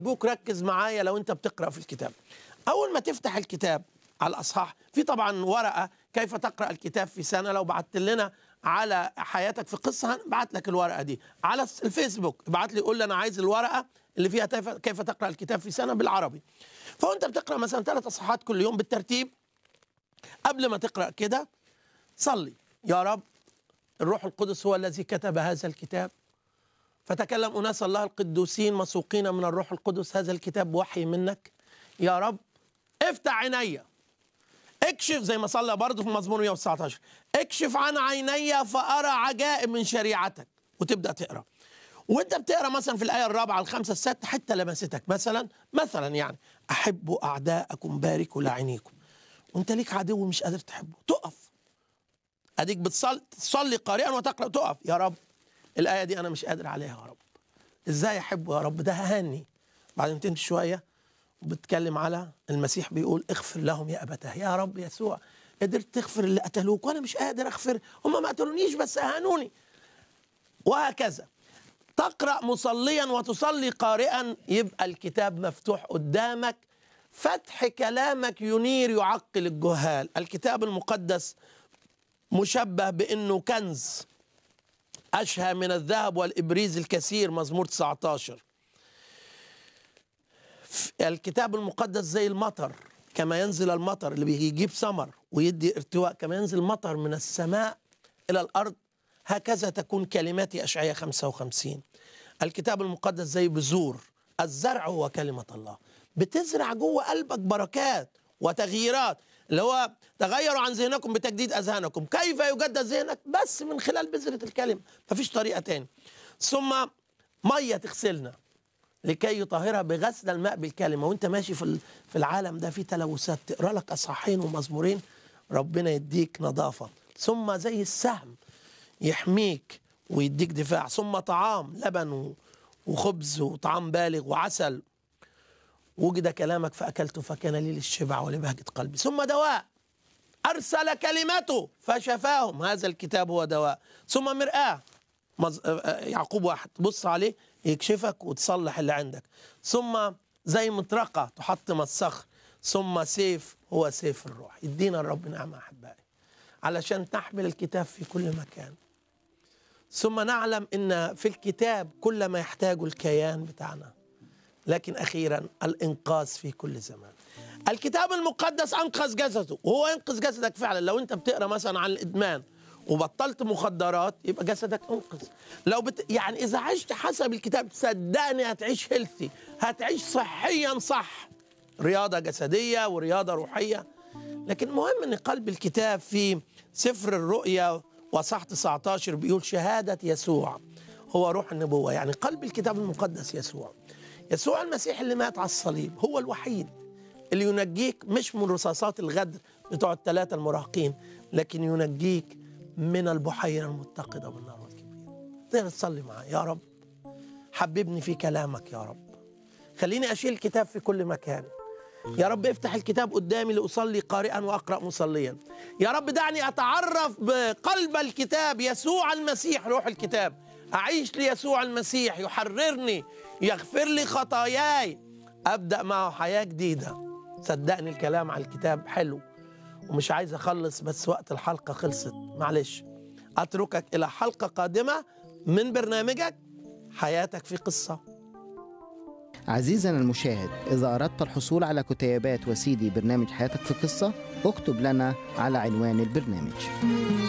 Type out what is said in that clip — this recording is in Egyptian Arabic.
بوك ركز معايا لو انت بتقرا في الكتاب اول ما تفتح الكتاب على الاصحاح في طبعا ورقه كيف تقرا الكتاب في سنه لو بعت لنا على حياتك في قصه هنبعت لك الورقه دي على الفيسبوك ابعت لي قول لي انا عايز الورقه اللي فيها كيف كيف تقرا الكتاب في سنه بالعربي فانت بتقرا مثلا ثلاث اصحاحات كل يوم بالترتيب قبل ما تقرا كده صلي يا رب الروح القدس هو الذي كتب هذا الكتاب فتكلم أناس الله القدوسين مسوقين من الروح القدس هذا الكتاب وحي منك يا رب افتح عيني اكشف زي ما صلى برضه في مزمور 119 اكشف عن عيني فأرى عجائب من شريعتك وتبدأ تقرأ وانت بتقرا مثلا في الايه الرابعه الخامسه السادسه حتى لمستك مثلا مثلا يعني احبوا اعداءكم باركوا لاعينيكم وانت ليك عدو مش قادر تحبه تقف اديك بتصلي تصلي قارئا وتقرا تقف يا رب الايه دي انا مش قادر عليها يا رب ازاي احبه يا رب ده هاني بعدين تمشي شويه وبتكلم على المسيح بيقول اغفر لهم يا ابتاه يا رب يسوع قدرت تغفر اللي قتلوك وانا مش قادر اغفر هم ما قتلونيش بس اهانوني وهكذا تقرا مصليا وتصلي قارئا يبقى الكتاب مفتوح قدامك فتح كلامك ينير يعقل الجهال الكتاب المقدس مشبه بانه كنز اشهى من الذهب والابريز الكثير مزمور 19 الكتاب المقدس زي المطر كما ينزل المطر اللي بيجيب ثمر ويدي ارتواء كما ينزل مطر من السماء الى الارض هكذا تكون كلمات اشعياء 55 الكتاب المقدس زي بذور الزرع هو كلمه الله بتزرع جوه قلبك بركات وتغييرات اللي هو تغيروا عن ذهنكم بتجديد اذهانكم كيف يجدد ذهنك بس من خلال بذره الكلمه مفيش طريقه تاني ثم ميه تغسلنا لكي يطهرها بغسل الماء بالكلمه وانت ماشي في في العالم ده في تلوثات تقرا لك اصحاحين ومزمورين ربنا يديك نظافه ثم زي السهم يحميك ويديك دفاع ثم طعام لبن وخبز وطعام بالغ وعسل وجد كلامك فأكلته فكان لي للشبع ولبهجة قلبي ثم دواء أرسل كلمته فشفاهم هذا الكتاب هو دواء ثم مرآة مز... يعقوب واحد تبص عليه يكشفك وتصلح اللي عندك ثم زي مطرقة تحطم الصخر ثم سيف هو سيف الروح يدينا الرب نعمة أحبائي علشان تحمل الكتاب في كل مكان ثم نعلم ان في الكتاب كل ما يحتاجه الكيان بتاعنا لكن اخيرا الانقاذ في كل زمان الكتاب المقدس انقذ جسده وهو ينقذ جسدك فعلا لو انت بتقرا مثلا عن الادمان وبطلت مخدرات يبقى جسدك انقذ لو بت... يعني اذا عشت حسب الكتاب صدقني هتعيش هيلثي هتعيش صحيا صح رياضه جسديه ورياضه روحيه لكن المهم ان قلب الكتاب في سفر الرؤيا وصح 19 بيقول شهاده يسوع هو روح النبوه يعني قلب الكتاب المقدس يسوع يسوع المسيح اللي مات على الصليب هو الوحيد اللي ينجيك مش من رصاصات الغدر بتوع الثلاثة المراهقين لكن ينجيك من البحيرة المتقدة بالنار والكبريت تقدر تصلي معاه يا رب حببني في كلامك يا رب خليني أشيل الكتاب في كل مكان يا رب افتح الكتاب قدامي لأصلي قارئا وأقرأ مصليا يا رب دعني أتعرف بقلب الكتاب يسوع المسيح روح الكتاب أعيش ليسوع المسيح يحررني يغفر لي خطاياي أبدأ معه حياة جديدة صدقني الكلام على الكتاب حلو ومش عايز أخلص بس وقت الحلقة خلصت معلش أتركك إلى حلقة قادمة من برنامجك حياتك في قصة عزيزنا المشاهد إذا أردت الحصول على كتيبات وسيدي برنامج حياتك في قصة اكتب لنا على عنوان البرنامج